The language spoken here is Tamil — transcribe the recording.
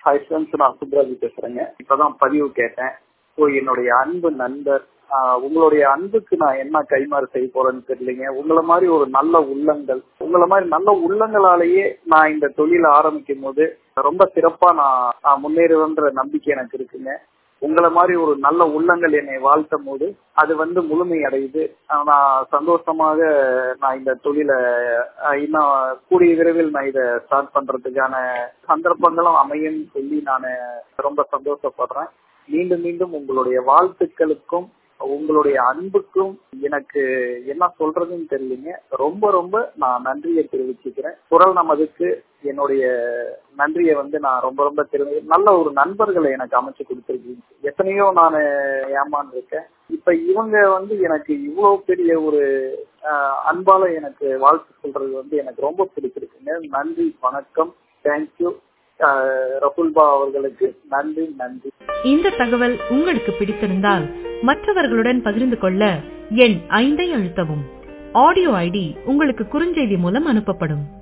ஹாய் ஃப்ரெண்ட்ஸ் நான் சுப்ராஜி பேசுறேங்க இப்பதான் பதிவு கேட்டேன் ஸோ என்னுடைய அன்பு நண்பர் ஆஹ் உங்களுடைய அன்புக்கு நான் என்ன கைமாறு செய்ய போறேன்னு தெரியலைங்க உங்களை மாதிரி ஒரு நல்ல உள்ளங்கள் உங்களை மாதிரி நல்ல உள்ளங்களாலேயே நான் இந்த தொழிலை ஆரம்பிக்கும் போது ரொம்ப சிறப்பா நான் நான் முன்னேறுவேன்ற நம்பிக்கை எனக்கு இருக்குங்க உங்களை மாதிரி ஒரு நல்ல உள்ளங்கள் என்னை வாழ்த்தும் போது அது வந்து முழுமை அடையுது ஆஹ் நான் சந்தோஷமாக நான் இந்த தொழிலை ஆஹ் இன்னும் கூடிய விரைவில் நான் இதை ஸ்டார்ட் பண்றதுக்கான சந்தர்ப்பங்களும் அமையும் சொல்லி நான் ரொம்ப சந்தோஷப்படுறேன் மீண்டும் மீண்டும் உங்களுடைய வாழ்த்துக்களுக்கும் உங்களுடைய அன்புக்கும் எனக்கு என்ன சொல்றதுன்னு தெரியலீங்க ரொம்ப ரொம்ப நான் நன்றியை தெரிவிச்சுக்கிறேன் குரல் நமதுக்கு என்னுடைய நன்றியை வந்து நான் ரொம்ப ரொம்ப தெரிவி நல்ல ஒரு நண்பர்களை எனக்கு அமைச்சு கொடுத்துருக்கீங்க எத்தனையோ நான் ஏமாந்து இருக்கேன் இப்ப இவங்க வந்து எனக்கு இவ்வளவு பெரிய ஒரு ஆஹ், அன்பால எனக்கு வாழ்த்து சொல்றது வந்து எனக்கு ரொம்ப பிடிச்சிருக்குங்க நன்றி வணக்கம் தேங்க்யூ ரகுல்பா அவர்களுக்கு நன்றி நன்றி இந்த தகவல் உங்களுக்கு பிடித்திருந்தால் மற்றவர்களுடன் பகிர்ந்து கொள்ள எண் ஐந்தை அழுத்தவும் ஆடியோ ஐடி உங்களுக்கு குறுஞ்செய்தி மூலம் அனுப்பப்படும்